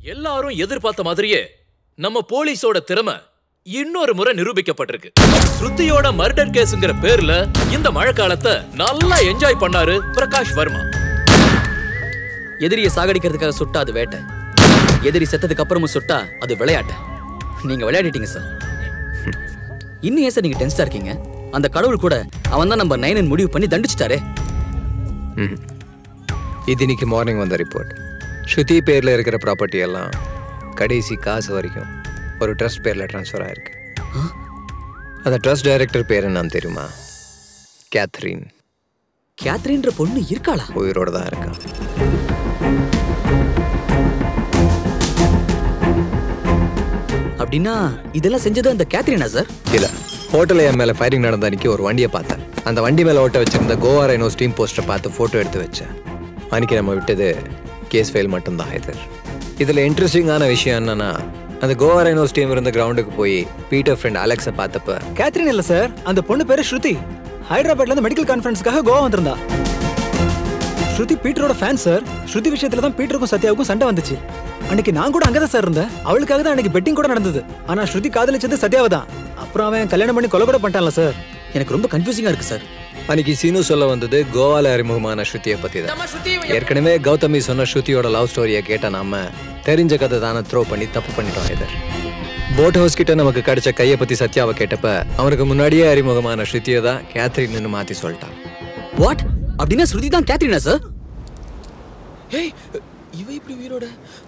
எல்லாரும் எதிர்பார்த்த மாதிரியே நம்ம போலீஸோட திறமை இன்னொரு முறை நிரூபிக்கப்பட்டிருக்கு ஸ்ருதியோட மர்டர் கேஸ்ங்கிற பேர்ல இந்த மழைக்காலத்தை நல்லா என்ஜாய் பண்ணாரு பிரகாஷ் வர்மா எதிரியை சாகடிக்கிறதுக்காக சுட்டா அது வேட்டை எதிரி செத்ததுக்கு அப்புறமும் சுட்டா அது விளையாட்டு நீங்க விளையாடிட்டீங்க சார் இன்னும் ஏன் சார் நீங்க டென்ஸ்டா இருக்கீங்க அந்த கடவுள் கூட அவன் தான் நம்ம நைனன் முடிவு பண்ணி தண்டிச்சிட்டாரே ம். இது இன்னைக்கு மார்னிங் வந்த ரிப்போர்ட் ஸ்ருதி பேரில் இருக்கிற ப்ராப்பர்ட்டி எல்லாம் கடைசி காசு வரைக்கும் ஒரு ட்ரஸ்ட் பேரில் ட்ரான்ஸ்ஃபர் ஆயிருக்கு அந்த ட்ரஸ்ட் டைரக்டர் பேர் என்னன்னு தெரியுமா கேத்ரின் கேத்ரின்ற பொண்ணு இருக்காளா உயிரோட தான் இருக்கா அப்படின்னா இதெல்லாம் செஞ்சது அந்த கேத்ரினா சார் இல்ல ஹோட்டலில் என் மேலே ஃபயரிங் நடந்த அன்னைக்கு ஒரு வண்டியை பார்த்தேன் அந்த வண்டி மேலே ஓட்ட வச்சிருந்த கோவா ரைனோ ஸ்டீம் போஸ்டரை பார்த்து ஃபோட்டோ எடுத்து வச்சேன் அன்னைக்கு நம்ம விட்டது கேஸ் ஃபைல் மட்டும்தான் இது இதில் இன்ட்ரெஸ்டிங்கான விஷயம் என்னன்னா அந்த கோவா ரைனோ ஸ்டீம் இருந்த கிரவுண்டுக்கு போய் பீட்டர் ஃப்ரெண்ட் அலெக்ஸை பார்த்தப்ப கேத்ரின் இல்ல சார் அந்த பொண்ணு பேரு ஸ்ருதி ஹைதராபாத்ல இருந்து மெடிக்கல் கான்ஃபரன்ஸ்க்காக கோவா வந்திருந்தா ஸ்ருதி பீட்டரோட ஃபேன் சார் ஸ்ருதி விஷயத்துல தான் பீட்டருக்கும் சத்யாவுக்கும் சண்டை வந்துச்சு அன்னைக்கு நான் கூட அங்கதான் சார் இருந்தேன் அவளுக்காக தான் அன்னைக்கு பெட்டிங் கூட நடந்தது ஆனா ஸ்ருதி காதலிச்சது சத்யாவை தான் அப்புறம் அவன் கல்யாணம் பண்ணி கொலை கூட பண்ணிட்டான்ல சார் எனக்கு ரொம்ப கன்ஃபியூசிங்கா இருக்கு சார் அன்னைக்கு சீனு சொல்ல வந்தது கோவால அறிமுகமான ஸ்ருதியை பத்தி தான் ஏற்கனவே கௌதமி சொன்ன ஸ்ருதியோட லவ் ஸ்டோரியை கேட்ட நாம தெரிஞ்ச கதை தானே த்ரோ பண்ணி தப்பு பண்ணிட்டோம் இதர் போட் ஹவுஸ் கிட்ட நமக்கு கிடைச்ச கையை பத்தி சத்யாவை கேட்டப்ப அவனுக்கு முன்னாடியே அறிமுகமான ஸ்ருதியை தான் கேத்ரின்னு மாத்தி சொல்லிட்டான் வாட் அப்படின்னா ஸ்ருதி தான் கேத்ரினா சார் ஏய் இவ இப்படி உயிரோட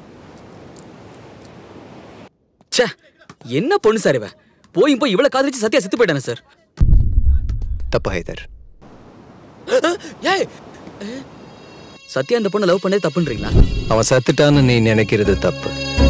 ச்சே என்ன பொண்ணு சார் இவ போய் போய் இவ்வளவு காதலிச்சு சத்யா செத்து போயிட்டானே சார் தப்பு ஹைதர் ஏய் சத்யா அந்த பொண்ணை லவ் பண்ணது தப்புன்றீங்களா அவன் சத்துட்டான்னு நீ நினைக்கிறது தப்பு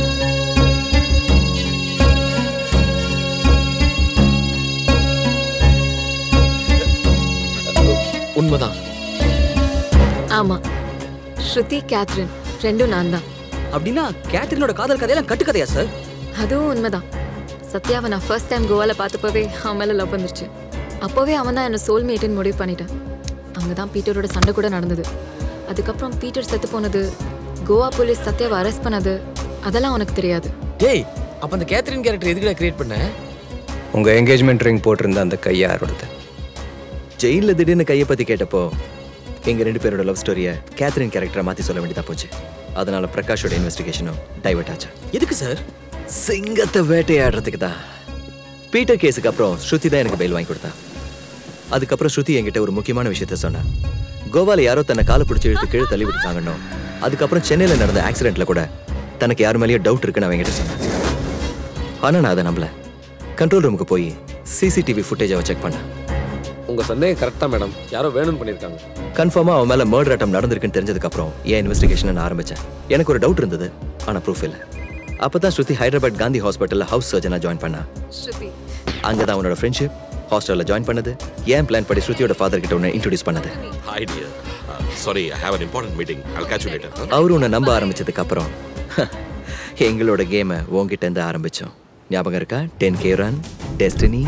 உண்மைதான் ஆமா ஸ்ருதி கேத்ரின் ரெண்டும் நான் தான் அப்படின்னா கேத்ரினோட காதல் கதையெல்லாம் கட்டுக்கதையா சார் அதுவும் உண்மைதான் சத்யாவை நான் ஃபர்ஸ்ட் டைம் கோவால பார்த்தப்பவே அவன் மேல லவ் வந்துருச்சு அப்போவே அவன் தான் என்ன சோல்மேட்டுன்னு முடிவு பண்ணிட்டான் அங்கே தான் பீட்டரோட சண்டை கூட நடந்தது அதுக்கப்புறம் பீட்டர் செத்து போனது கோவா போலீஸ் சத்யாவை அரெஸ்ட் பண்ணது அதெல்லாம் உனக்கு தெரியாது டேய் அப்ப அந்த கேத்ரின் கேரக்டர் எதுக்குடா கிரியேட் பண்ண உங்க என்கேஜ்மெண்ட் ரிங் போட்டிருந்த அந்த கை யாரோடது ஜெயிலில் திடீர்னு கையை பற்றி கேட்டப்போ எங்கள் ரெண்டு பேரோட லவ் ஸ்டோரியை கேத்ரின் கேரக்டரை மாற்றி சொல்ல வேண்டியதா போச்சு அதனால பிரகாஷோட இன்வெஸ்டிகேஷனும் டைவர்ட் ஆச்சு எதுக்கு சார் சிங்கத்தை வேட்டையாடுறதுக்கு தான் பீட்டர் கேஸுக்கு அப்புறம் ஸ்ருதி தான் எனக்கு பெயில் வாங்கி கொடுத்தா அதுக்கப்புறம் ஸ்ருதி என்கிட்ட ஒரு முக்கியமான விஷயத்த சொன்னா கோவால யாரோ தன்னை காலை பிடிச்சி இழுத்து கீழே தள்ளி விட்டுட்டாங்கன்னோ அதுக்கப்புறம் சென்னையில நடந்த ஆக்சிடென்ட்ல கூட தனக்கு யார் மேலேயோ டவுட் இருக்குன்னு அவங்ககிட்ட சொன்னேன் ஆனா நான் அதை நம்பல கண்ட்ரோல் ரூமுக்கு போய் சிசிடிவி ஃபுட்டேஜை செக் பண்ணேன் உங்க சந்தேகம் கரெக்டா மேடம் யாரோ வேணும்னு பண்ணிருக்காங்க கன்ஃபார்மா அவன் மேல மர்டர் அட்டம் நடந்திருக்குன்னு தெரிஞ்சதுக்கு அப்புறம் என் இன்வெஸ்டிகேஷன் நான் ஆரம்பிச்சேன் எனக்கு ஒரு டவுட் இருந்தது ஆனா ப்ரூஃப் இல்லை அப்பதான் ஸ்ருதி ஹைதராபாத் காந்தி ஹாஸ்பிட்டல்ல ஹவுஸ் சர்ஜனா ஜாயின் பண்ணா ஸ்ருதி அங்கதான் அவனோட ஃப்ரெண்ட்ஷிப் ஹாஸ்டல்ல ஜாயின் பண்ணது ஏன் பிளான் படி ஸ்ருதியோட ஃபாதர் கிட்ட உன்னை இன்ட்ரோடியூஸ் பண்ணது Hi, dear. Uh, sorry, I have an important meeting. I'll catch you later. Huh? அவரு உன்னை நம்ப ஆரம்பிச்சதுக்கு அப்புறம் எங்களோட கேமை உன்கிட்ட இருந்து ஆரம்பிச்சோம் ஞாபகம் இருக்கா டென் கே ரன் டெஸ்டினி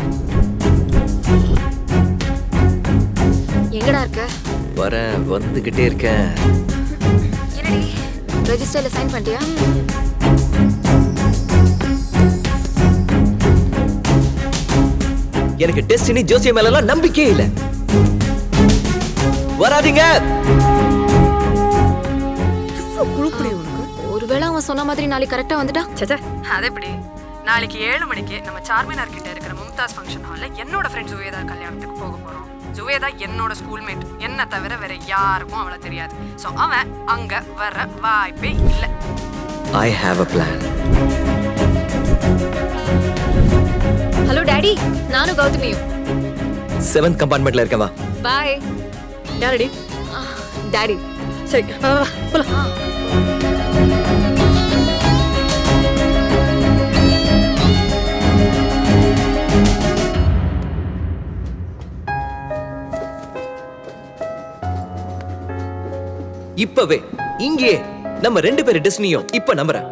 எங்கடா இருக்க வர வந்துகிட்டே இருக்கேன் என்னடி ரெஜிஸ்டர்ல சைன் பண்ணிட்டியா எனக்கு டெஸ்டினி ஜோசிய மேலலாம் நம்பிக்கையே இல்லை வராதீங்க ஒருவேளை அவன் சொன்ன மாதிரி நாளைக்கு கரெக்டா வந்துட்டா சச்சா அது எப்படி நாளைக்கு ஏழு மணிக்கு நம்ம சார்மினார் கிட்ட இருக்கிற மும்தாஸ் ஃபங்க்ஷன் ஹால்ல என்னோட ஃப்ரெண்ட் ஜுவேதா கல்யாணத்துக்கு போக போறோம் ஜுவேதா என்னோட ஸ்கூல்மேட் என்ன தவிர வேற யாருக்கும் அவளை தெரியாது ஸோ அவன் அங்க வர வாய்ப்பே இல்லை I have a plan hello daddy நானும் கௌதமியும் செவன்த் கம்பார்ட்மெண்ட்ல இருக்கேன் வா பாய் யாரடி டாடி சரி வா, வா, போலாம் இப்பவே இங்கேயே நம்ம ரெண்டு பேர் டெஸ்டினியும் இப்ப நம்புறேன்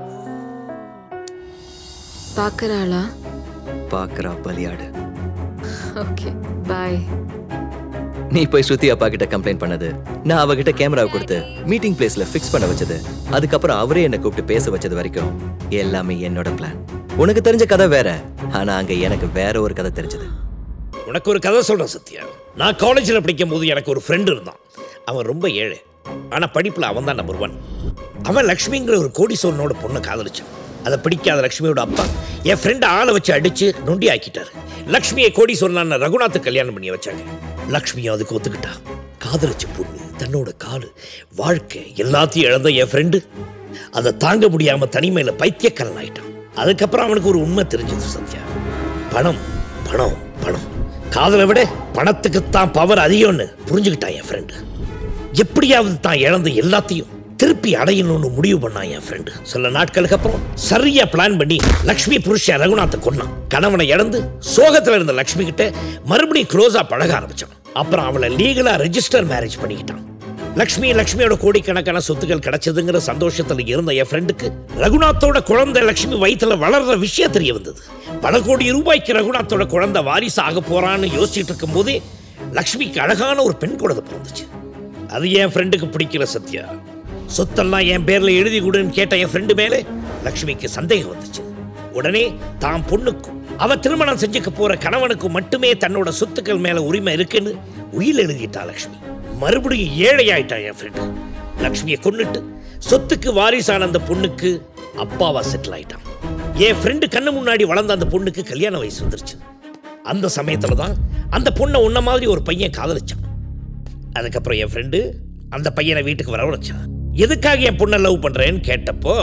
பாக்குறாளா பாக்குறா பலியாடு ஓகே பாய் நீ போய் ஸ்ருதி அப்பா கிட்ட கம்ப்ளைண்ட் பண்ணது நான் அவகிட்ட கேமராவை கொடுத்து மீட்டிங் பிளேஸ்ல ஃபிக்ஸ் பண்ண வச்சது அதுக்கப்புறம் அவரே என்னை கூப்பிட்டு பேச வச்சது வரைக்கும் எல்லாமே என்னோட பிளான் உனக்கு தெரிஞ்ச கதை வேற ஆனா அங்க எனக்கு வேற ஒரு கதை தெரிஞ்சது உனக்கு ஒரு கதை சொல்றேன் சத்யா நான் காலேஜில் படிக்கும் போது எனக்கு ஒரு ஃப்ரெண்டு இருந்தான் அவன் ரொம்ப ஏழை ஆனா படிப்புல அவன் தான் நம்பர் ஒன் அவன் லக்ஷ்மிங்கிற ஒரு கோடீஸ்வரனோட பொண்ணை காதலிச்சான் அதை பிடிக்காத லக்ஷ்மியோட அப்பா என் ஃப்ரெண்டை ஆளை வச்சு அடிச்சு நொண்டி ஆக்கிட்டாரு லக்ஷ்மியை கோடீஸ்வரனான ரகுநாத்தை கல்யாணம் பண்ணி வச்சாங்க லக்ஷ்மியும் அதுக்கு ஒத்துக்கிட்டா காதலிச்ச பொண்ணு தன்னோட காலு வாழ்க்கை எல்லாத்தையும் இழந்த என் ஃப்ரெண்டு அதை தாங்க முடியாம தனிமையில பைத்தியக்காரன் ஆயிட்டான் அதுக்கப்புறம் அவனுக்கு ஒரு உண்மை தெரிஞ்சது சத்யா பணம் பணம் பணம் காதலை விட பணத்துக்குத்தான் பவர் அதிகம்னு புரிஞ்சுக்கிட்டான் என் ஃப்ரெண்டு எப்படியாவது தான் இழந்த எல்லாத்தையும் திருப்பி அடையணும்னு முடிவு பண்ணான் என் ஃப்ரெண்டு சில நாட்களுக்கு அப்புறம் சரியா பிளான் பண்ணி லக்ஷ்மி புருஷன் ரகுநாத்தை கொன்னான் கணவனை இழந்து சோகத்துல இருந்த லக்ஷ்மி கிட்ட மறுபடியும் க்ளோஸா பழக ஆரம்பிச்சான் அப்புறம் அவளை லீகலா ரெஜிஸ்டர் மேரேஜ் பண்ணிக்கிட்டான் லக்ஷ்மி லக்ஷ்மியோட கோடிக்கணக்கான சொத்துக்கள் கிடைச்சதுங்கிற சந்தோஷத்துல இருந்த என் ஃப்ரெண்டுக்கு ரகுநாத்தோட குழந்தை லக்ஷ்மி வயித்துல வளர்ற விஷயம் தெரிய வந்தது பல கோடி ரூபாய்க்கு ரகுநாத்தோட குழந்தை வாரிசு ஆக போறான்னு யோசிச்சுட்டு இருக்கும் போதே லக்ஷ்மிக்கு அழகான ஒரு பெண் குழந்தை பிறந்துச்சு அது என் ஃப்ரெண்டுக்கு பிடிக்கல சத்யா சொத்தெல்லாம் என் பேர்ல எழுதி கொடுன்னு கேட்ட என் ஃப்ரெண்டு மேலே லக்ஷ்மிக்கு சந்தேகம் வந்துச்சு உடனே தான் பொண்ணுக்கும் அவ திருமணம் செஞ்சுக்க போற கணவனுக்கு மட்டுமே தன்னோட சொத்துக்கள் மேல உரிமை இருக்குன்னு உயில் எழுதிட்டா லக்ஷ்மி மறுபடியும் ஏழையாயிட்டா என் ஃப்ரெண்டு லக்ஷ்மியை கொன்னுட்டு சொத்துக்கு வாரிசான அந்த பொண்ணுக்கு அப்பாவா செட்டில் ஆயிட்டான் என் ஃப்ரெண்டு கண்ணு முன்னாடி வளர்ந்த அந்த பொண்ணுக்கு கல்யாண வயசு வந்துருச்சு அந்த சமயத்துல தான் அந்த பொண்ணை உன்ன மாதிரி ஒரு பையன் காதலிச்சான் அதுக்கப்புறம் என் ஃப்ரெண்டு அந்த பையனை வீட்டுக்கு வரவழைச்சான் எதுக்காக என் பொண்ணை லவ் பண்றேன்னு கேட்டப்போ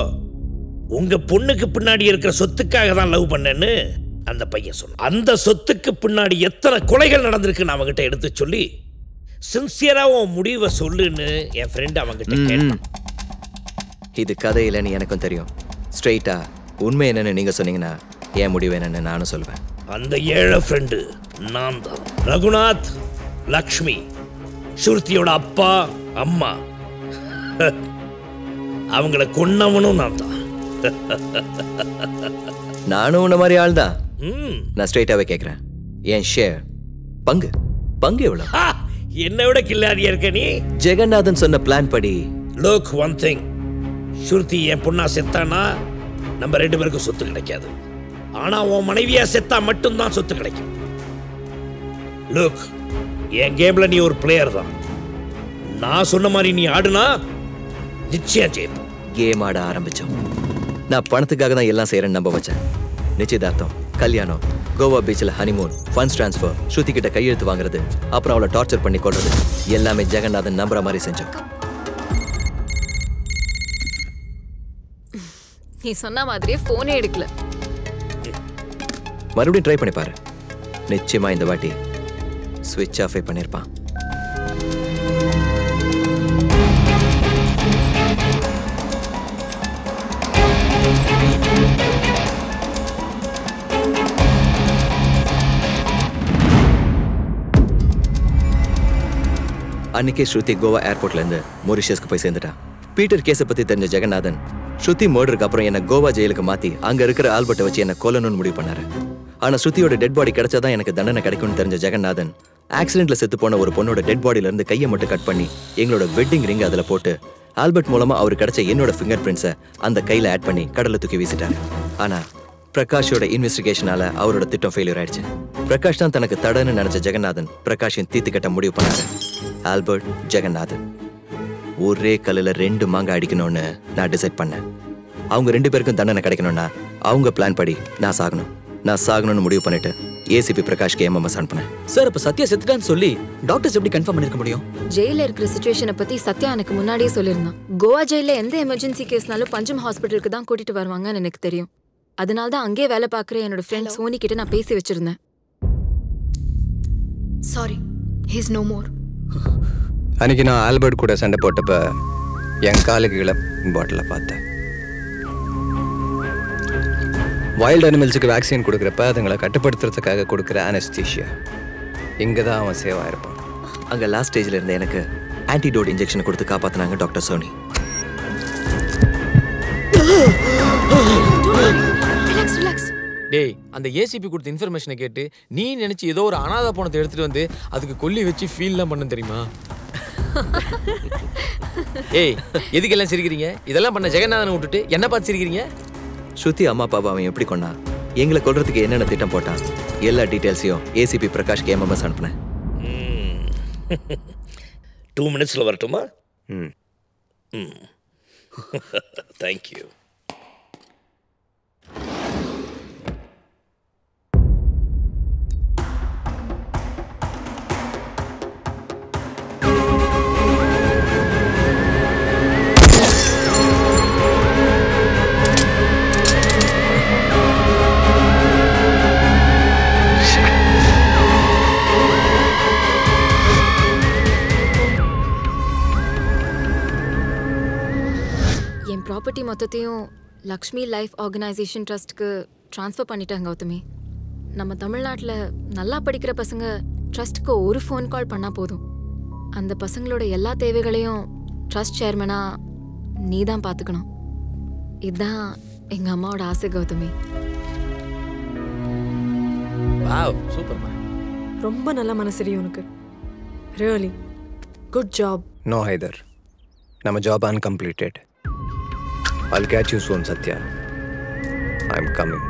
உங்க பொண்ணுக்கு பின்னாடி இருக்கிற சொத்துக்காக தான் லவ் பண்ணேன்னு அந்த பையன் சொன்னான் அந்த சொத்துக்கு பின்னாடி எத்தனை கொலைகள் நடந்திருக்குன்னு அவன்கிட்ட எடுத்து சொல்லி சின்சியரா உன் முடிவை சொல்லுன்னு என் ஃப்ரெண்டு அவன்கிட்ட கேட்டான் இது கதை இல்லைன்னு எனக்கும் தெரியும் ஸ்ட்ரெயிட்டா உண்மை என்னன்னு நீங்க சொன்னீங்கன்னா என் முடிவு என்னன்னு நானும் சொல்வேன் அந்த ஏழை ஃப்ரெண்டு நான் தான் ரகுநாத் லக்ஷ்மி ஸ்ருதியோட அப்பா அம்மா அவங்கள கொன்னவனும் நான் தான் நானும் உன்ன மாதிரி ஆள் தான் ம். நான் ஸ்ட்ரெயிட்டாவே கேட்குறேன் என் ஷேர் பங்கு பங்கு எவ்வளோ ஆ, என்னை விட கில்லாடியா இருக்க நீ ஜெகநாதன் சொன்ன பிளான் படி லுக் ஒன் திங் ஸ்ருதி என் பொண்ணா செத்தானா நம்ம ரெண்டு பேருக்கும் சொத்து கிடைக்காது ஆனா உன் மனைவியா செத்தா மட்டும்தான் சொத்து கிடைக்கும் லுக் என் கேம்ல நீ ஒரு பிளேயர் தான் நான் சொன்ன மாதிரி நீ ஆடுனா நிச்சயம் ஜெயிப்போம் கேம் ஆட ஆரம்பிச்சோம் நான் பணத்துக்காக தான் எல்லாம் செய்யறேன்னு நம்ப வச்சேன் நிச்சயதார்த்தம் கல்யாணம் கோவா பீச்சில் ஹனிமூன் ஃபண்ட்ஸ் ட்ரான்ஸ்ஃபர் ஸ்ருதி கிட்ட கையெழுத்து வாங்குறது அப்புறம் அவளை டார்ச்சர் பண்ணி கொள்றது எல்லாமே ஜெகநாதன் நம்புற மாதிரி செஞ்சோம் நீ சொன்ன மாதிரியே ஃபோனே எடுக்கல மறுபடியும் ட்ரை பண்ணி பாரு நிச்சயமா இந்த வாட்டி ஸ்விட்ச் ஆஃபே பண்ணியிருப்பான் அன்னைக்கே ஸ்ருதி கோவா ஏர்போர்ட்ல இருந்து மொரிஷியஸ்க்கு போய் சேர்ந்துட்டான் பீட்டர் கேஸை பத்தி தெரிஞ்ச ஜெகநாதன் ஸ்ருதி மர்டருக்கு அப்புறம் என்ன கோவா ஜெயிலுக்கு மாத்தி அங்க இருக்கிற ஆல்பர்ட்டை வச்சு என்ன கொல்லணும்னு முடிவு பண்ணாரு ஆனா ஸ்ருதியோட டெட் பாடி கிடைச்சாதான் எனக்கு தண்டனை கிடைக்கும்னு தெரிஞ்ச ஜெகநாதன் ஆக்சிடென்ட்ல செத்து போன ஒரு பொண்ணோட டெட் பாடியில இருந்து கையை மட்டும் கட் பண்ணி எங்களோட வெட்டிங் ரிங் அதுல போட்டு ஆல்பர்ட் மூலமா அவர் கிடைச்ச என்னோட ஃபிங்கர் பிரிண்ட்ஸை அந்த கையில ஆட் பண்ணி கடல்ல தூக்கி வீசிட்டாரு ஆனா பிரகாஷோட இன்வெஸ்டிகேஷனால அவரோட திட்டம் ஃபெயிலியர் ஆயிடுச்சு பிரகாஷ் தான் தனக்கு தடன்னு நினைச்ச ஜெகநாதன் பிரகாஷின் தீத்து கட்ட முடிவு பண்ணாரு ஆல்பர்ட் ஜெகநாதன் ஒரே கல்லுல ரெண்டு மாங்காய் அடிக்கணும்னு நான் டிசைட் பண்ணேன் அவங்க ரெண்டு பேருக்கும் தண்டனை கிடைக்கணும்னா அவங்க பிளான் படி நான் சாகணும் நான் சாகணும்னு முடிவு பண்ணிட்டு ஏசிபி பிரகாஷ்க்கு எம்எம்எஸ் அனுப்புனேன் சார் இப்ப சத்யா செத்துட்டான்னு சொல்லி டாக்டர்ஸ் எப்படி கன்ஃபார்ம் பண்ணிருக்க முடியும் ஜெயில இருக்கிற சுச்சுவேஷனை பத்தி சத்யா எனக்கு முன்னாடியே சொல்லியிருந்தான் கோவா ஜெயில எந்த எமர்ஜென்சி கேஸ்னாலும் பஞ்சம் ஹாஸ்பிட்டலுக்கு தான் கூட்டிட்டு வருவாங்கன்னு எனக்கு தெரியும் அதனால தான் அங்கேயே வேலை பார்க்குற என்னோட ஃப்ரெண்ட் சோனி கிட்ட நான் பேசி வச்சிருந்தேன் சாரி ஹீஸ் நோ மோர் அன்னைக்கு நான் ஆல்பர்ட் கூட சண்டை போட்டப்ப என் காலுக்கு கீழே பாட்டிலை பார்த்தேன் வைல்ட் அனிமல்ஸுக்கு வேக்சின் கொடுக்குறப்ப அதுங்களை கட்டுப்படுத்துறதுக்காக கொடுக்குற அனஸ்தீஷியா இங்கே தான் அவன் சேவ் ஆயிருப்பான் அங்க லாஸ்ட் ஸ்டேஜ்ல இருந்த எனக்கு ஆன்டிடோட் இன்ஜெக்ஷன் கொடுத்து காப்பாத்துனாங்க டாக்டர் சோனி ரிலாக்ஸ் ரிலாக்ஸ் டேய் அந்த ஏசிபி கொடுத்த இன்ஃபர்மேஷனை கேட்டு நீ நினைச்சு ஏதோ ஒரு அனாதை பணத்தை எடுத்துட்டு வந்து அதுக்கு கொல்லி வச்சு ஃபீல்லாம் பண்ண தெரியுமா ஏய் எதுக்கெல்லாம் சிரிக்கிறீங்க இதெல்லாம் பண்ண ஜெகநாதனை விட்டுட்டு என்ன பார்த்து சிரிக்கிறீங்க ஸ்ருதி அம்மா அப்பாவை அவன் எப்படி கொண்டான் எங்களை கொல்றதுக்கு என்னென்ன திட்டம் போட்டான் எல்லா டீட்டெயில்ஸையும் ஏசிபி பிரகாஷ்க்கு எம்எம்எஸ் அனுப்புனேன் டூ மினிட்ஸில் வரட்டுமா ம் ம் தேங்க்யூ என் ப்ராப்பர்ட்டி மொத்தத்தையும் லக்ஷ்மி லைஃப் ஆர்கனைசேஷன் ட்ரஸ்ட்க்கு ட்ரான்ஸ்ஃபர் பண்ணிட்டேன் கௌதமி நம்ம தமிழ்நாட்டில் நல்லா படிக்கிற பசங்க ட்ரஸ்ட்டுக்கு ஒரு ஃபோன் கால் பண்ணால் போதும் அந்த பசங்களோட எல்லா தேவைகளையும் ட்ரஸ்ட் சேர்மனா நீ தான் பார்த்துக்கணும் இதுதான் எங்கள் அம்மாவோட ஆசை கௌதமி வாவ் சூப்பர்மா ரொம்ப நல்ல மனசரி உனக்கு really good job no Haider நம்ம job uncompleted I'll catch you soon, Satya. I'm coming.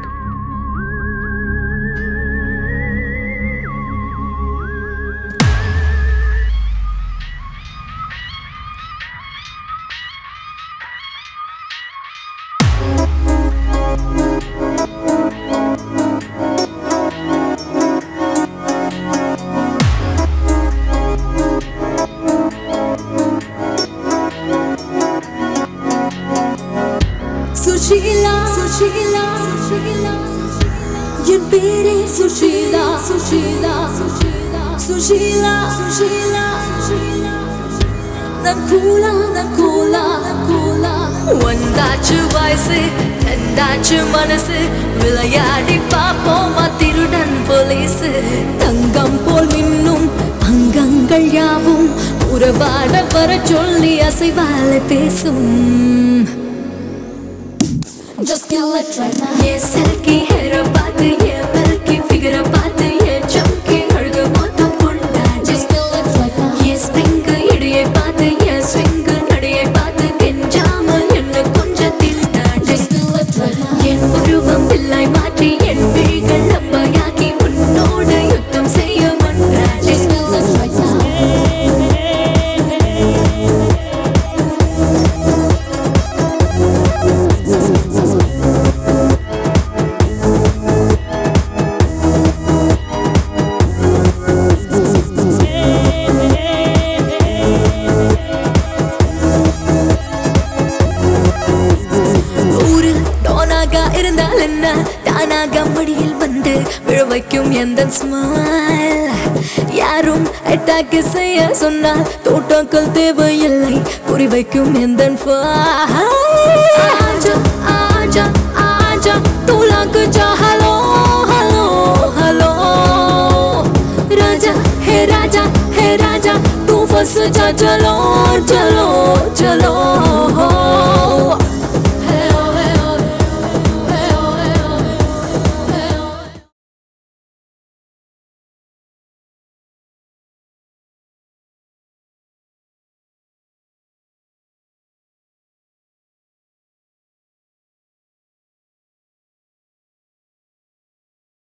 Sushila Sushila Sushila என் பேரே சுஷீலா சுஷீலா சுஷீலா சுஷீலா சுஷீலா நான் கூலா நான் கூலா நான் கூலா வந்தாச்சு வயசு தந்தாச்சு மனசு விளையாடி பாப்போமா திருடன் போலீஸ் தங்கம் போல் மின்னும் அங்கங்கள் யாவும் உறவாட வர சொல்லி அசைவால பேசும் Just kill it right now. ये सर की हेरा बात ये बल की फिगर बात ये चमकी हड़ग बहुत पुंडा Just kill it right now. ये स्प्रिंग इडिये बात ये स्विंग नडिये बात கெஞ்சாம என்ன கொஞ்சம் திண்டா Just kill it right now. என் உருவம் பிள்ளாய் மாற்றி என் விழிகள் அப்பையாக்கி உன்னோடு யுத்தம் செய்ய மன்றா Just kill it right now. ஊரில் டோனாக இருந்தால் என்ன தானாக மடியில் வந்து விழ வைக்கும் எந்த ஸ்மைல் யாரும் அட்டாக் செய்ய சொன்னால் தோட்டங்கள் தேவையில்லை குறி வைக்கும் எந்த ஆஜா ஆஜா ஆஜா தூலாக்கு ஜா ஹலோ ஹலோ ஹலோ राजा हे राजा हे राजा तू फंस जा चलो चलो चलो